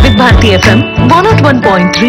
వివిధ Bharati FM one not one point three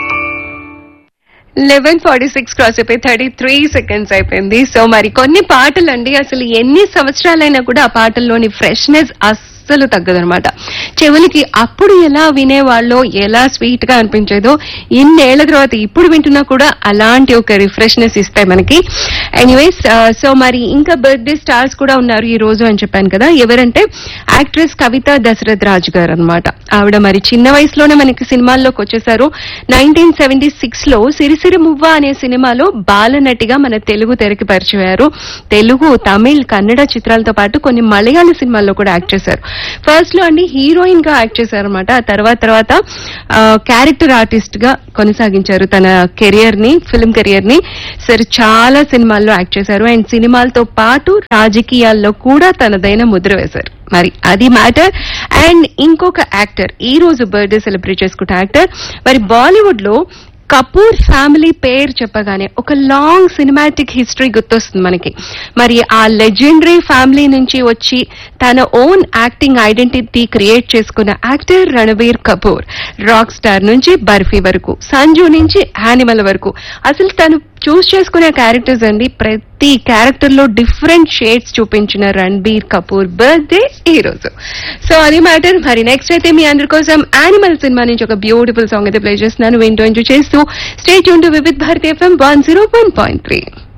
eleven forty six cross అయిపోయి thirty three seconds అయిపోయింది so మరి కొన్ని పాటలు అండి అసలు ఎన్ని సంవత్సరాలైనా కూడా ఆ పాటల్లోని ఫ్రెష్నెస్ అస్సలు తగ్గదనమాట చెవులకి అప్పుడు ఎలా వినేవాళ్ళో ఎలా స్వీట్ గా అనిపించేదో ఇన్నేళ్ల తర్వాత ఇప్పుడు వింటున్నా కూడా అలాంటి ఒక రిఫ్రెష్నెస్ ఇస్తాయి మనకి ఎనీవేస్ సో మరి ఇంకా బర్త్డే స్టార్స్ కూడా ఉన్నారు ఈ రోజు అని చెప్పాను కదా ఎవరంటే యాక్ట్రెస్ కవిత దశరథ్ రాజు గారు అనమాట ఆవిడ మరి చిన్న వయసులోనే మనకి సినిమాల్లోకి వచ్చేసారు నైన్టీన్ సెవెంటీ సిక్స్ లో సిరిసిరి మువ్వ అనే సినిమాలో బాలనటిగా మన తెలుగు తెరకి పరిచయారు తెలుగు తమిళ్ కన్నడ చిత్రాలతో పాటు కొన్ని మలయాళ సినిమాల్లో కూడా యాక్ట్ చేశారు ఫస్ట్ లో అండి హీరోయిన్ గా యాక్ట్ చేశారు అనమాట ఆ తర్వాత తర్వాత క్యారెక్టర్ ఆర్టిస్ట్ గా కొనసాగించారు తన కెరియర్ ని ఫిల్మ్ కెరియర్ ని సరే చాలా సినిమాల్లో యాక్ట్ చేశారు అండ్ సినిమాలతో పాటు రాజకీయాల్లో కూడా తనదైన ముద్ర వేశారు మరి అది మ్యాటర్ అండ్ ఇంకొక యాక్టర్ ఈ రోజు బర్త్డే సెలబ్రేట్ చేసుకుంటే యాక్టర్ మరి బాలీవుడ్ లో కపూర్ ఫ్యామిలీ పేరు చెప్పగానే ఒక లాంగ్ సినిమాటిక్ హిస్టరీ గుర్తొస్తుంది మనకి మరి ఆ లెజెండరీ ఫ్యామిలీ నుంచి వచ్చి తన ఓన్ యాక్టింగ్ ఐడెంటిటీ క్రియేట్ చేసుకున్న actor Ranbir Kapoor rock star నుంచి బర్ఫీ వరకు సంజు నుంచి యానిమల్ వరకు అసలు తను చూస్ చేసుకునే క్యారెక్టర్స్ అండి ప్రతి క్యారెక్టర్ లో డిఫరెంట్ షేడ్స్ చూపించిన రణబీర్ కపూర్ బర్త్డే ఈ రోజు సో అది మ్యాటర్ మరి నెక్స్ట్ అయితే మీ అందరి కోసం యానిమల్ సినిమా నుంచి ఒక బ్యూటిఫుల్ సాంగ్ అయితే ప్లే చేస్తున్నాను వింటూ ఎంజాయ్ చేస్తూ స్టేట్ యూన్ to Vividh Bharati FM one zero one point three